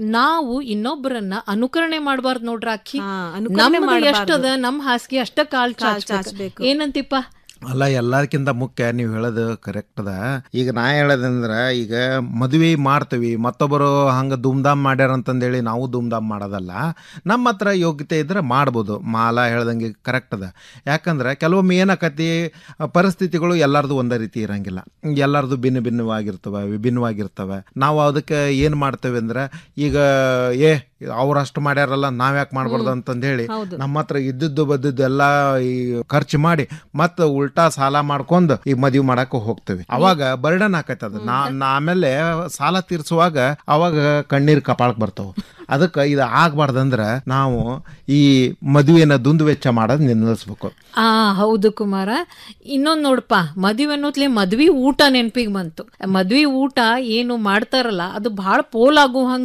ನಾವು ಇನ್ನೊಬ್ಬರನ್ನ ಅನುಕರಣೆ ಮಾಡಬಾರ್ದು ನೋಡ್ರ ಅಕ್ಕಿ ಹಾ, ಅನುಕರಣೆ ನಮ್ದು ಮಾಡ್ಬಾರ್ದು. ಎಷ್ಟದ ನಮ್ ಹಾಸಿಗೆ ಅಷ್ಟ ಕಾಲ್ ಕಾಲ್ ಚಾಚ್ಬೇಕು ಚಾಚ್ಬೇಕು. ಏನಂತಿಪ್ಪ ಅಲ್ಲ ಎಲ್ಲದಕ್ಕಿಂತ ಮುಖ್ಯ ನೀವು ಹೇಳೋದು ಕರೆಕ್ಟ್ ಅದ ಈಗ ನಾ ಹೇಳೋದಂದ್ರೆ ಈಗ ಮದುವೆ ಮಾಡ್ತೀವಿ ಮತ್ತೊಬ್ಬರು ಹಂಗೆ ಧೂಮ್ಧಾಮ್ ಮಾಡ್ಯಾರ ಅಂತಂದೇಳಿ ನಾವು ಧೂಮ್ಧಾಮ್ ಮಾಡೋದಲ್ಲ ನಮ್ಮ ಹತ್ರ ಯೋಗ್ಯತೆ ಇದ್ರೆ ಮಾಡ್ಬೋದು ಮಾಲ ಹೇಳ್ದಂಗೆ ಕರೆಕ್ಟ್ ಅದ ಯಾಕಂದ್ರೆ ಕೆಲವೊಮ್ಮೆ ಏನಾಕತಿ ಪರಿಸ್ಥಿತಿಗಳು ಎಲ್ಲರದು ಒಂದೇ ರೀತಿ ಇರಂಗಿಲ್ಲ ಎಲ್ಲರದು ಭಿನ್ನ ಭಿನ್ನವಾಗಿರ್ತವೆ ವಿಭಿನ್ನವಾಗಿರ್ತವೆ ನಾವು ಅದಕ್ಕೆ ಏನು ಮಾಡ್ತೇವೆ ಅಂದ್ರೆ ಈಗ ಏ ಅವ್ರಷ್ಟು ಮಾಡ್ಯಾರಲ್ಲ ನಾವ್ಯಾಕೆ ಮಾಡ್ಬಾರ್ದು ಅಂತಂದು ಹೇಳಿ ಹೌದು. ನಮ್ಮ ಹತ್ರ ಇದ್ದದ್ದು ಬದ್ದದ್ದು ಎಲ್ಲ ಈ ಖರ್ಚು ಮಾಡಿ ಮತ್ತೆ ಉಲ್ಟಾ ಸಾಲ ಮಾಡ್ಕೊಂಡು ಈ ಮದ್ವಿ ಮಾಡಕ್ಕೆ ಹೋಗ್ತೇವೆ ಅವಾಗ ಬರ್ಡನ್ ಆಕೈತೆ ಅದು ನಾ ನಾ ಆಮೇಲೆ ಸಾಲ ತೀರ್ಸುವಾಗ ಅವಾಗ ಕಣ್ಣೀರ್ ಕಪಾಳಕ್ ಬರ್ತಾವ ಅದಕ್ಕೆ ಇದು ಆಗ್ಬಾರ್ದಂದ್ರ ನಾವು ಈ ಮದುವೆನ ದುಂದು ವೆಚ್ಚ ಮಾಡೋದು ನಿಲ್ಲಿಸ್ಬೇಕು ಆ ಹೌದು ಕುಮಾರ ಇನ್ನೊಂದ್ ನೋಡಪ್ಪ ಮದುವೆ ಅನ್ನೋತ್ಲೆ ಮದ್ವಿ ಊಟ ನೆನ್ಪಿಗೆ ಬಂತು ಮದ್ವಿ ಊಟ ಏನು ಮಾಡ್ತಾರಲ್ಲ ಅದು ಬಹಳ ಪೋಲಾಗು ಹಂಗ